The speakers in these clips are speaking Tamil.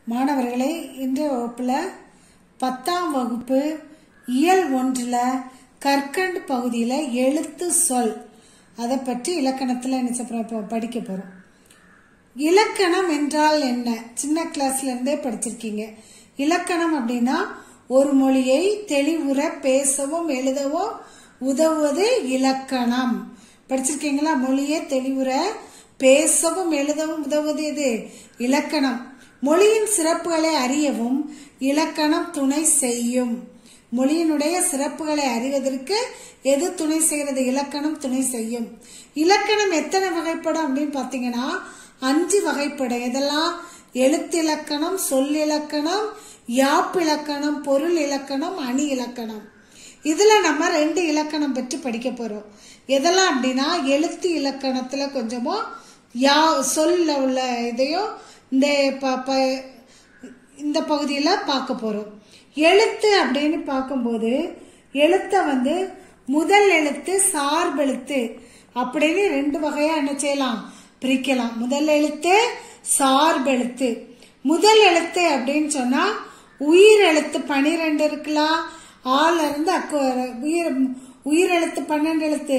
மாணவர்களே இன்றைய வகுப்பில் பத்தாம் வகுப்பு இயல் ஒன்றில் கற்கண்டு பகுதியில் எழுத்து சொல் அதை பற்றி இலக்கணத்தில் என்ன செய்ய போறோம்? இப்போ படிக்க போகிறோம் இலக்கணம் என்றால் என்ன சின்ன கிளாஸ்ல இருந்தே படிச்சிருக்கீங்க இலக்கணம் அப்படின்னா ஒரு மொழியை தெளிவுற பேசவும் எழுதவும் உதவுவது இலக்கணம் படிச்சிருக்கீங்களா மொழியை தெளிவுற பேசவும் எழுதவும் உதவுவது எது இலக்கணம் மொழியின் சிறப்புகளை அறியவும் இலக்கணம் துணை செய்யும் மொழியினுடைய சிறப்புகளை அறிவதற்கு எது துணை செய்கிறது இலக்கணம் துணை செய்யும் இலக்கணம் எத்தனை வகைப்படும் அப்படின்னு பார்த்தீங்கன்னா அஞ்சு வகைப்படும் இதெல்லாம் எழுத்திலக்கணம் சொல்லிலக்கணம் யாப்பிலக்கணம் பொருள் இலக்கணம் அணி இலக்கணம் இதுல நம்ம ரெண்டு இலக்கணம் பற்றி படிக்க போறோம் எதெல்லாம் அப்படின்னா எழுத்து இலக்கணத்துல கொஞ்சமோ யா சொல்ல உள்ள இதையும் இந்த ப- ப- இந்த பகுதியில் பார்க்க போறோம் எழுத்து அப்படின்னு பார்க்கும்போது எழுத்தை வந்து முதல் எழுத்து சார்பெழுத்து அப்படின்னு ரெண்டு வகையா என்ன செய்யலாம் பிரிக்கலாம் முதல் எழுத்து சார்பெழுத்து முதல் எழுத்து அப்படின்னு சொன்னா உயிர் எழுத்து பனிரெண்டு இருக்கலாம் ஆல இருந்து அக்கு வரை. உயிர் உயிர் எழுத்து பன்னெண்டு எழுத்து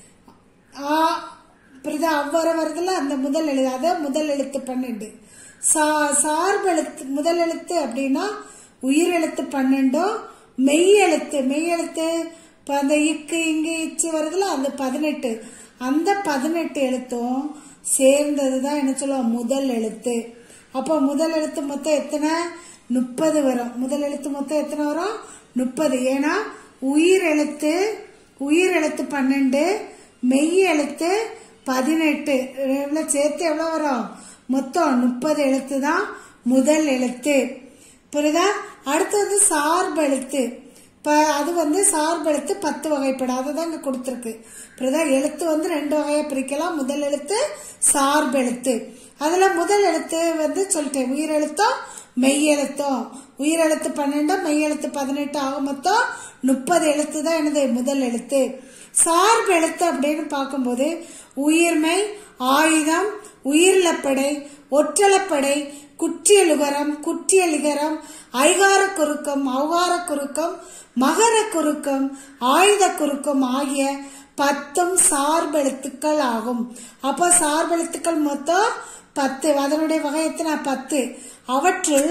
ஆ பிரதா அவ்வர வருதுல அந்த முதல் எழுத்து அதான் முதல் எழுத்து பன்னெண்டு சா சார்பெழுத்து முதல் எழுத்து அப்படின்னா உயிர் எழுத்து பன்னெண்டும் மெய் எழுத்து மெய் எழுத்து இப்ப அந்த இக்கு இங்கு இச்சு வருதுல அந்த பதினெட்டு அந்த பதினெட்டு எழுத்தும் சேர்ந்தது தான் என்ன சொல்லுவோம் முதல் எழுத்து அப்போ முதல் எழுத்து மொத்தம் எத்தனை முப்பது வரும் முதல் எழுத்து மொத்தம் எத்தனை வரும் முப்பது ஏன்னா உயிர் எழுத்து உயிர் எழுத்து பன்னெண்டு மெய் எழுத்து பதினெட்டு எவ்வளோ சேர்த்து எவ்வளோ வரும் மொத்தம் முப்பது எழுத்து தான் முதல் எழுத்து புரியுதா அடுத்தது சார்பெழுத்து இப்போ அது வந்து சார்பெழுத்து பத்து வகைப்படும் அதுதான் இங்கே கொடுத்துருக்கு புரியுதா எழுத்து வந்து ரெண்டு வகையாக பிரிக்கலாம் முதல் எழுத்து சார்பெழுத்து அதில் முதல் எழுத்து வந்து சொல்லிட்டேன் உயிரெழுத்தும் மெய் எழுத்தும் உயிரெழுத்து பன்னெண்டு மெய் எழுத்து பதினெட்டு ஆக மொத்தம் முப்பது எழுத்து தான் எனது முதல் எழுத்து சார்பெழுத்து அப்படின்னு பார்க்கும்போது உயிர்மை ஆயுதம் உயிரிழப்படை ஒற்றளப்படை குற்றியலுகரம் குற்றியலிகரம் ஐகார குறுக்கம் ஔகார குறுக்கம் மகர குறுக்கம் ஆயுத குறுக்கம் ஆகிய பத்தும் சார்பெழுத்துக்கள் ஆகும் அப்போ சார்பெழுத்துக்கள் மொத்தம் பத்து அதனுடைய வகை எத்தனை பத்து அவற்றுள்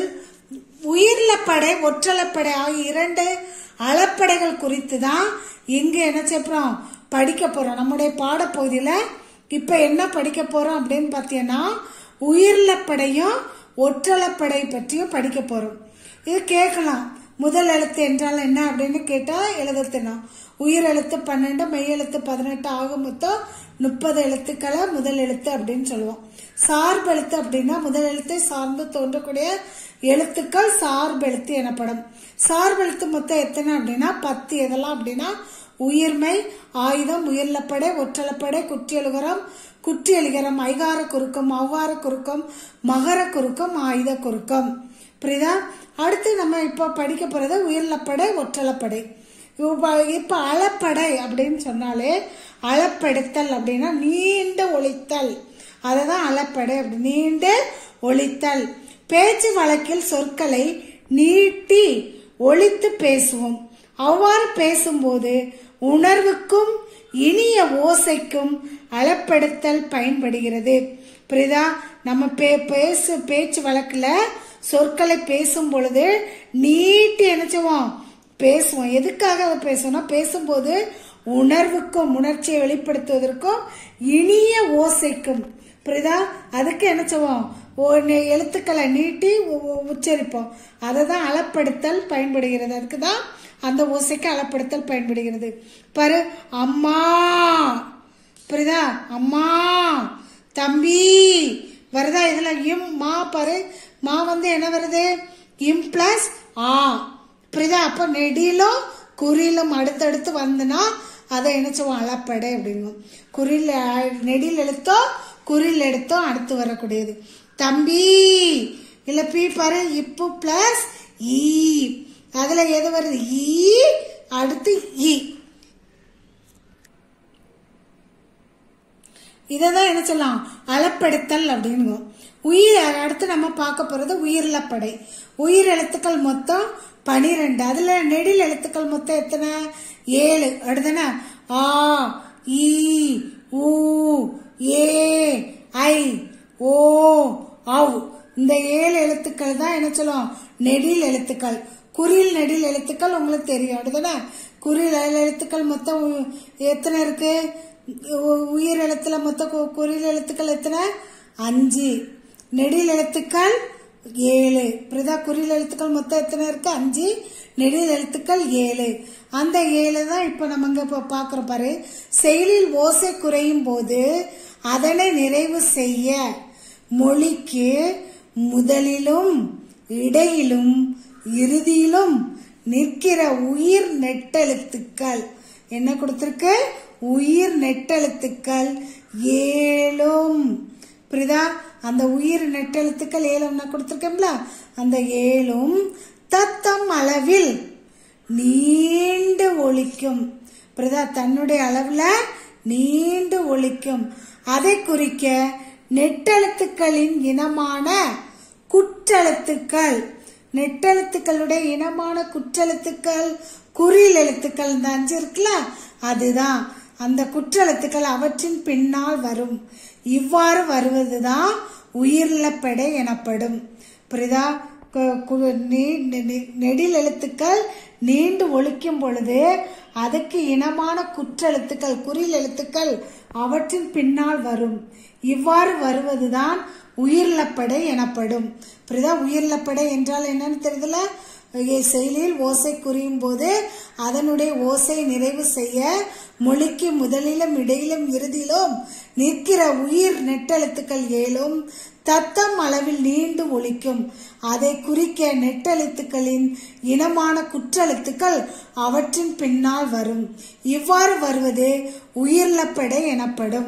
உயிரிழப்படை ஒற்றளப்படை ஆகிய இரண்டு அளப்படைகள் குறித்து தான் இங்கு என்ன செய்யறோம் படிக்க போறோம் நம்முடைய பாடப்பகுதியில இப்ப என்ன படிக்க போறோம் அப்படின்னு பார்த்தீங்கன்னா உயிரிழப்படையும் ஒற்றளப்படை பற்றியும் படிக்க போறோம் இது கேட்கலாம் முதல் எழுத்து என்றால் என்ன அப்படின்னு கேட்டா எழுதத்தணும் உயிர் எழுத்து பன்னெண்டு மெய் எழுத்து பதினெட்டு ஆக மொத்தம் முப்பது எழுத்துக்களை முதல் எழுத்து அப்படின்னு சொல்லுவோம் சார்பெழுத்து அப்படின்னா முதல் எழுத்தை சார்ந்து தோன்றக்கூடிய எழுத்துக்கள் சார்பெழுத்து எனப்படும் சார்பெழுத்து மொத்தம் எத்தனை அப்படின்னா பத்து எதெல்லாம் அப்படின்னா உயிர்மை ஆயுதம் உயிர்லப்படை ஒற்றளப்படை குற்றியலுகரம் குற்றியலிகரம் ஐகார குறுக்கம் ஔகார குறுக்கம் மகர குறுக்கம் ஆயுத குறுக்கம் புரியுதா அடுத்து நம்ம இப்போ படிக்க போறது உயிர்லப்படை ஒற்றளப்படை இப்ப இப்ப அளப்படை அப்படின்னு சொன்னாலே அளப்பெடுத்தல் அப்படின்னா நீண்ட ஒழித்தல் அதுதான் அளப்படை அப்படி நீண்ட ஒழித்தல் பேச்சு வழக்கில் சொற்களை நீட்டி ஒழித்து பேசுவோம் அவ்வாறு பேசும்போது உணர்வுக்கும் இனிய ஓசைக்கும் அளப்பெடுத்தல் பயன்படுகிறது புரியுதா நம்ம பே பேசு பேச்சு வழக்குல சொற்களை பேசும் பொழுது நீட்டி என்ன செய்வோம் பேசுவோம் எதுக்காக அதை பேசுவோம்னா பேசும்போது உணர்வுக்கும் உணர்ச்சியை வெளிப்படுத்துவதற்கும் இனிய ஓசைக்கும் புரியுதா அதுக்கு என்ன செய்வோம் ஒரு எழுத்துக்களை நீட்டி உ- உ- உச்சரிப்போம் அதை தான் அளப்படுத்தல் பயன்படுகிறது அதுக்கு தான் அந்த ஓசைக்கு அளப்படுத்தல் பயன்படுகிறது பாரு அம்மா புரியுதா அம்மா தம்பி வருதா இதுல இம் மா பாரு மா வந்து என்ன வருது இம் பிளஸ் ஆ புரியுதா அப்போ நெடிலும் குறியிலும் அடுத்தடுத்து வந்துனா அதை என்ன செய்வோம் அளப்படை அப்படிங்கும் குறில் நெடில் எழுத்தோ குறில் எழுத்தோ அடுத்து வரக்கூடியது தம்பி இல்ல பி பாரு இப்பு பிளஸ் ஈ அதுல எது வருது ஈ அடுத்து இ இதை தான் என்ன சொல்லலாம் அளப்படுத்தல் அப்படின்னு உயிர் அடுத்து நம்ம பார்க்க போறது உயிரிழப்படை உயிர் எழுத்துக்கள் மொத்தம் பனிரெண்டு அதுல நெடில் எழுத்துக்கள் மொத்தம் எத்தனை ஏழு அடுத்தன ஆ ஈ ஊ ஏ ஐ ஓ அவ் இந்த ஏழு எழுத்துக்கள் தான் என்ன சொல்லுவோம் நெடில் எழுத்துக்கள் குறில் நெடில் எழுத்துக்கள் உங்களுக்கு தெரியும் அடுத்தன குறில் எழுத்துக்கள் மொத்தம் உ- எத்தனை இருக்கு உ- உயிர் எழுத்துல மொத்தம் கு- குறில் எழுத்துக்கள் எத்தனை அஞ்சு நெடில் எழுத்துக்கள் ஏழு பிரதா குறில் எழுத்துக்கள் மொத்தம் எத்தனை இருக்கு அஞ்சு நெடில் எழுத்துக்கள் ஏழு அந்த ஏழு தான் இப்ப நம்ம இங்க இப்ப பாக்குறோம் பாரு செயலில் ஓசை குறையும் போது அதனை நிறைவு செய்ய மொழிக்கு முதலிலும் இடையிலும் இறுதியிலும் நிற்கிற உயிர் நெட்டெழுத்துக்கள் என்ன கொடுத்திருக்கு உயிர் நெட்டெழுத்துக்கள் ஏழும் புரியுதா அந்த உயிர் நெட்டெழுத்துக்கள் ஏழும்னா கொடுத்திருக்கோம்ல அந்த ஏழும் தத்தம் அளவில் நீண்டு ஒலிக்கும் புரியுதா தன்னுடைய அளவுல நீண்டு ஒலிக்கும் அதை குறிக்க நெட்டெழுத்துக்களின் இனமான குற்றெழுத்துக்கள் நெட்டெழுத்துக்களுடைய இனமான குற்றெழுத்துக்கள் குறில் எழுத்துக்கள் இந்த அஞ்சு இருக்குல்ல அதுதான் அந்த குற்றெழுத்துக்கள் அவற்றின் பின்னால் வரும் இவ்வாறு வருவதுதான் உயிரிழப்படை எனப்படும் புரியுதா கு- கு- நீ- நெ- நெடில் எழுத்துக்கள் நீண்டு ஒலிக்கும் பொழுது அதுக்கு இனமான குற்றெழுத்துக்கள் குறில் எழுத்துக்கள் அவற்றின் பின்னால் வரும் இவ்வாறு வருவதுதான் உயிரிழப்படை எனப்படும் புரியுதா உயிரிழப்படை என்றால் என்னன்னு தெரியுதுல இங்கே செயலில் ஓசை குறியும் போது அதனுடைய ஓசை நிறைவு செய்ய மொழிக்கு முதலிலும் இடையிலும் இறுதியிலும் நிற்கிற உயிர் நெட்டெழுத்துக்கள் ஏழும் தத்தம் அளவில் நீண்டு ஒலிக்கும் அதை குறிக்க நெட்டெழுத்துக்களின் இனமான குற்றெழுத்துக்கள் அவற்றின் பின்னால் வரும் இவ்வாறு வருவது உயிரிழப்படை எனப்படும்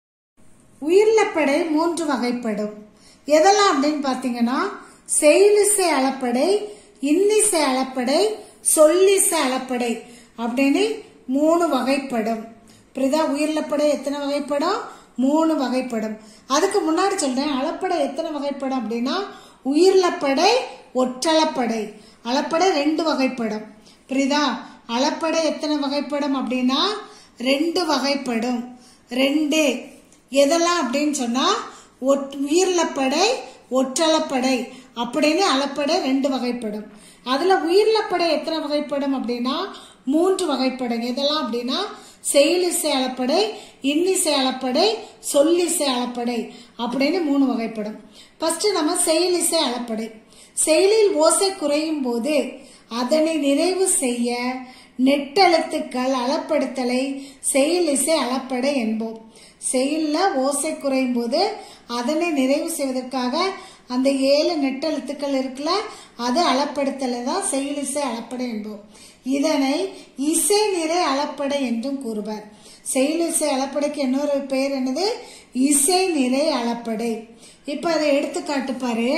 உயிரிழப்படை மூன்று வகைப்படும் எதெல்லாம் அப்படின்னு பாத்தீங்கன்னா செயலிசை அளப்படை இன்னிசை அளப்படை சொல்லிசை அளப்படை அப்படின்னு மூணு வகைப்படும் புரியுதா உயிரிழப்படை எத்தனை வகைப்படும் மூணு வகைப்படும் அதுக்கு முன்னாடி சொல்றேன் அளப்படை எத்தனை வகைப்படும் அப்படின்னா உயிரிழப்படை ஒற்றளப்படை அளப்படை ரெண்டு வகைப்படும் புரியுதா அளப்படை எத்தனை வகைப்படும் அப்படின்னா ரெண்டு வகைப்படும் ரெண்டு எதெல்லாம் அப்படின்னு சொன்னா ஒட்- உயிரிழப்படை ஒற்றளப்படை அப்படின்னு அளப்படை ரெண்டு வகைப்படும் அதுல உயிரிழப்படை எத்தனை வகைப்படும் அப்படின்னா மூன்று வகைப்படும் எதெல்லாம் அப்படின்னா செயலிசை அளப்படை இன்னிசை அளப்படை சொல்லிசை அளப்படை அப்படின்னு மூணு வகைப்படும் ஃபர்ஸ்ட் நம்ம செயலிசை அளப்படை செயலில் ஓசை குறையும் போது அதனை நிறைவு செய்ய நெட்டெழுத்துக்கள் அளப்படுத்தலை செயலிசை அளப்படை என்போம் செயல்ல ஓசை குறையும் போது அதனை நிறைவு செய்வதற்காக அந்த ஏழு நெட்டெழுத்துக்கள் இருக்குல்ல அது அளப்படுத்தலை தான் செயலிசை அளப்படை என்போம் இதனை இசை நிறை அளப்படை என்றும் கூறுவர் செயலிசை அளப்படைக்கு இன்னொரு பெயர் என்னது இசை நிறை அளப்படை இப்ப அதை எடுத்துக்காட்டு பாரு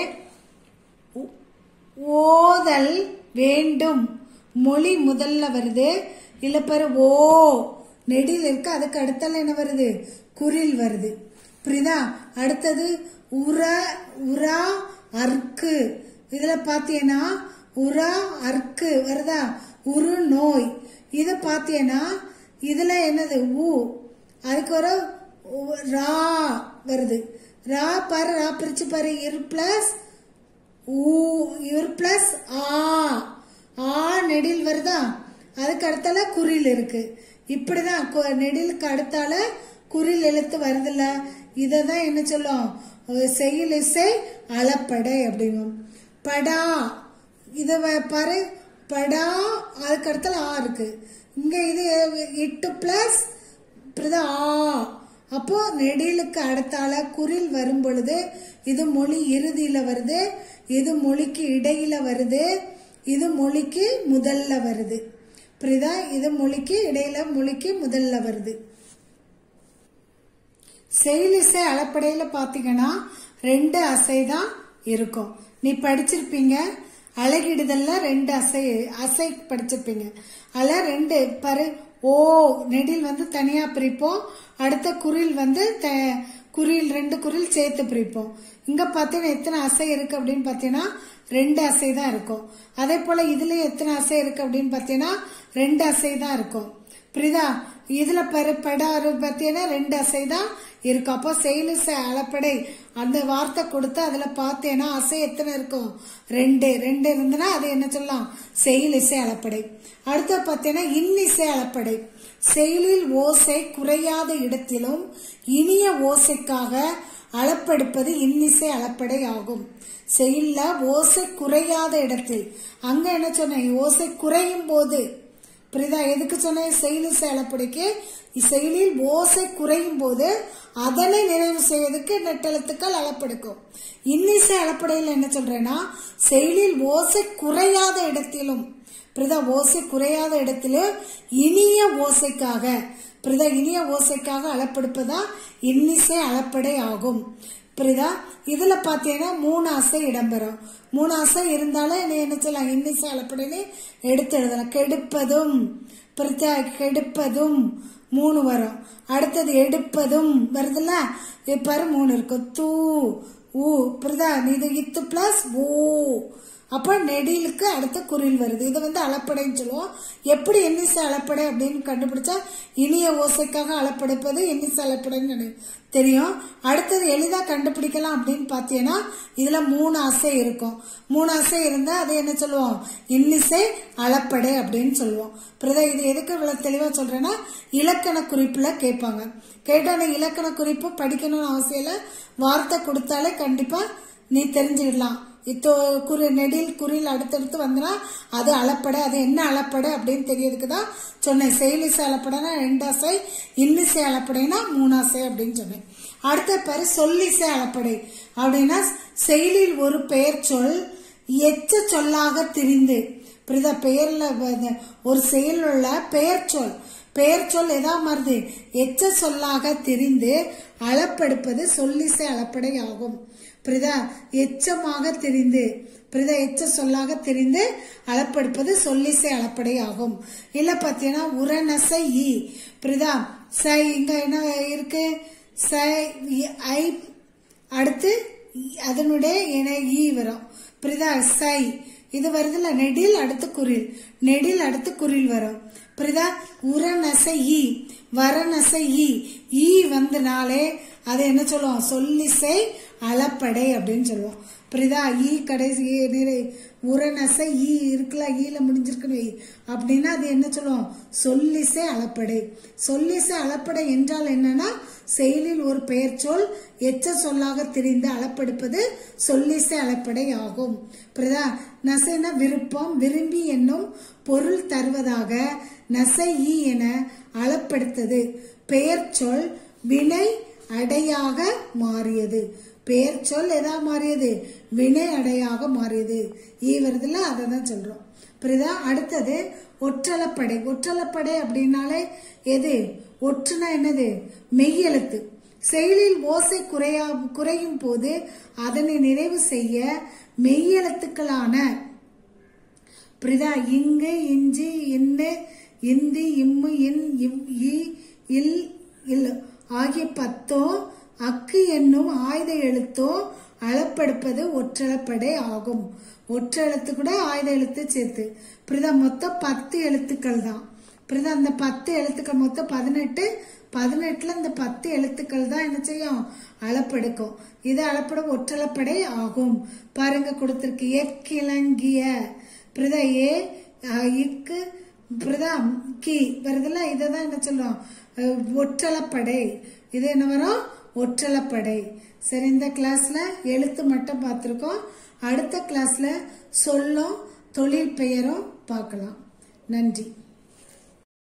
உ- ஓதல் வேண்டும் மொழி முதல்ல வருது இல்ல பாரு ஓ நெடில் இருக்கு அதுக்கு அடுத்தால என்ன வருது குரில் வருது புரியுதா அடுத்தது உர உரா அர்க்கு இதுல பாத்தீங்கன்னா உரா அர்க்கு வருதா உரு நோய் இது பாத்தீங்கன்னா இதுல என்னது ஊ அதுக்கு ஒரு உ- ரா வருது ரா பாரு ரா பிரிச்சு பாரு இரு பிளஸ் ஊ இவர் பிளஸ் ஆ ஆ நெடில் வருதா அதுக்கு அடுத்தால குறில் இருக்கு இப்படிதான் கு- நெடிலுக்கு அடுத்தால குறில் எழுத்து வருதுல்ல இதை தான் என்ன சொல்லும் செயல் இசை அளப்படை அப்படிங்கும் படா இத வ- பாரு படா அதுக்கு அடுத்தால ஆ இருக்கு இங்க இது எட்டு பிளஸ் இப்படிதான் ஆ அப்போ நெடிலுக்கு அடுத்தால குறில் வரும் பொழுது இது மொழி இறுதியில வருது இது மொழிக்கு இடையில வருது இது மொழிக்கு முதல்ல வருது புரியுதா இது மொழிக்கு இடையில மொழிக்கு முதல்ல வருது செயலிசை அளப்படையில பாத்தீங்கன்னா ரெண்டு அசை தான் இருக்கும் நீ படிச்சிருப்பீங்க அழகிடுதல்ல ரெண்டு அசை அசை படிச்சிருப்பீங்க அதுல ரெண்டு பாரு ஓ நெடில் வந்து தனியா பிரிப்போம் அடுத்த குறில் வந்து த- குறில் ரெண்டு குறில் சேர்த்து பிரிப்போம் இங்க பாத்தீங்கன்னா எத்தனை அசை இருக்கு அப்படின்னு பாத்தீங்கன்னா ரெண்டு அசை தான் இருக்கும் அதே போல இதுலயும் எத்தனை அசை இருக்கு அப்படின்னு பாத்தீங்கன்னா ரெண்டு அசை தான் இருக்கும் புரியுதா இதுல பெரு பெடாரு பார்த்தீங்கன்னா ரெண்டு அசை தான் இருக்கும் அப்போ செயலிசை அளப்படை அந்த வார்த்தை கொடுத்து அதுல பார்த்தேன்னா அசை எத்தனை இருக்கும் ரெண்டு ரெண்டு இருந்துன்னா அது என்ன சொல்லலாம் செயலிசை அளப்படை அடுத்து பார்த்தீங்கன்னா இன்னிசை அளப்படை செயலில் ஓசை குறையாத இடத்திலும் இனிய ஓசைக்காக அளப்பெடுப்பது இன்னிசை அளப்படை ஆகும் செயல்ல ஓசை குறையாத இடத்தில் அங்க என்ன சொன்னேன் ஓசை குறையும் போது புரியுதா எதுக்கு சொன்னேன் செயலில் செயலப்படிக்கு செயலில் ஓசை குறையும் போது அதனை நிறைவு செய்வதற்கு நெட்டெழுத்துக்கள் அளப்பெடுக்கும் இன்னிசை அளப்படையில் என்ன சொல்றேன்னா செயலில் ஓசை குறையாத இடத்திலும் புரியுதா ஓசை குறையாத இடத்திலும் இனிய ஓசைக்காக புரியுதா இனிய ஓசைக்காக அளப்பெடுப்பதா இன்னிசை அளப்படை ஆகும் புரியுதா இதுல பாத்தீங்கன்னா மூணு அசை இடம்பெறும் மூணு அசை இருந்தாலே நீ என்ன செய்யலாம் இன்னிசை அளப்படையிலே எடுத்து எழுதலாம் கெடுப்பதும் புரியுதா கெடுப்பதும் மூணு வரும் அடுத்தது எடுப்பதும் வருதுல்ல இப்பாரு மூணு இருக்கும் தூ ஊ புரியுதா இது இத்து பிளஸ் ஊ அப்போ நெடிலுக்கு அடுத்த குறில் வருது இது வந்து அளப்படைன்னு சொல்லுவோம் எப்படி எண்ணிசை அளப்படை அப்படின்னு கண்டுபிடிச்சா இனிய ஓசைக்காக அளப்படைப்பது எண்ணிசை அளப்படைன்னு எனக்கு தெரியும் அடுத்தது எளிதாக கண்டுபிடிக்கலாம் அப்படின்னு பார்த்தீங்கன்னா இதுல மூணு அசை இருக்கும் மூணு அசை இருந்தா அதை என்ன சொல்லுவோம் இன்னிசை அளப்படை அப்படின்னு சொல்லுவோம் பிரதா இது எதுக்கு இவ்வளவு தெளிவா சொல்றேன்னா இலக்கண குறிப்புல கேட்பாங்க கேட்டோன்னே இலக்கண குறிப்பு படிக்கணும்னு அவசியம் இல்லை வார்த்தை கொடுத்தாலே கண்டிப்பா நீ தெரிஞ்சுக்கிடலாம் இத்தோ குறி நெடில் குறில் அடுத்தடுத்து வந்துனா அது அளப்படை அது என்ன அளப்படை அப்படின்னு தெரியறதுக்கு தான் சொன்னேன் செயலிசை அளப்படைனா ரெண்டு அசை இன்னிசை அளப்படைனா மூணு அசை அப்படின்னு சொன்னேன் அடுத்த பேரு சொல்லிசை அளப்படை அப்படின்னா செயலில் ஒரு பெயர் சொல் எச்ச சொல்லாக திரிந்து புரியுதா பெயர்ல வ- ஒரு செயல் உள்ள பெயர் சொல் பெயர் சொல் எதா மாறுது எச்ச சொல்லாக தெரிந்து அளப்பெடுப்பது சொல்லிசை அளப்படை ஆகும் புரியுதா எச்சமாக தெரிந்து புரியுதா எச்ச சொல்லாக தெரிந்து அளப்பெடுப்பது சொல்லிசை அளப்படை ஆகும் இல்ல பாத்தீங்கன்னா உரநசை ஈ புரியுதா சை இங்க என்ன இருக்கு சை இ- ஐ அடுத்து அதனுடைய இணை ஈ வரும் புரியுதா சை இது வருதுல்ல நெடில் அடுத்து குரில் நெடில் அடுத்து குரில் வரும் புரியுதா உரநசை ஈ வரநசை ஈ ஈ வந்தனாலே அது என்ன சொல்லுவோம் சொல்லிசை அளப்படை அப்படின்னு சொல்லுவோம் புரியுதா ஈ கடைசி ஈ நிறை உரநசை ஈ இருக்குல்ல ஈல முடிஞ்சிருக்குன்னு வை. அப்படின்னா அது என்ன சொல்லுவோம் சொல்லிசை அளப்படை சொல்லிசை அளப்படை என்றால் என்னன்னா செயலில் ஒரு பெயர் சொல் எச்ச சொல்லாக தெரிந்து அளப்பெடுப்பது சொல்லிசை அளப்படை ஆகும் புரியுதா நசைனா விருப்பம் விரும்பி என்னும் பொருள் தருவதாக நசை ஈ என அளப்பெடுத்தது பெயர் சொல் வினை அடையாக மாறியது பெயர் சொல் எதா மாறியது வினை அடையாக மாறியது ஈ வருதுல அதை தான் சொல்றோம் புரியுதா அடுத்தது ஒற்றளப்படை ஒற்றளப்படை அப்படின்னாலே எது ஒற்றுனா என்னது மெய்யெழுத்து செயலில் ஓசை குறையா குறையும் போது அதனை நிறைவு செய்ய மெய்யெழுத்துக்களான புரியுதா இங்கு இஞ்சி இன்னு இந்தி இம்மு இன் இவ் இ இல் இல் ஆகிய பத்தும் அக்கு என்னும் ஆயுத எழுத்தும் அளப்பெடுப்பது ஒற்றளப்படை ஆகும் ஒற்றெழுத்து கூட ஆயுத எழுத்து சேர்த்து புரியுதா மொத்தம் பத்து எழுத்துக்கள் தான் புரியுதா அந்த பத்து எழுத்துக்கள் மொத்தம் பதினெட்டு பதினெட்டுல இந்த பத்து எழுத்துக்கள் தான் என்ன செய்யும் அளப்பெடுக்கும் இது அளப்பட ஒற்றளப்படை ஆகும் பாருங்க கொடுத்திருக்கு எக்கிழங்கிய புரியுதா ஏ அஹ், இக்கு புரியுதா கி வருதுல்ல இதை தான் என்ன சொல்றோம் அஹ், ஒற்றளப்படை இது என்ன வரும் ஒற்றளப்படை சரி இந்த கிளாஸ்ல எழுத்து மட்டும் பார்த்துருக்கோம் அடுத்த கிளாஸ்ல சொல்லும் தொழில் பெயரும் பார்க்கலாம் நன்றி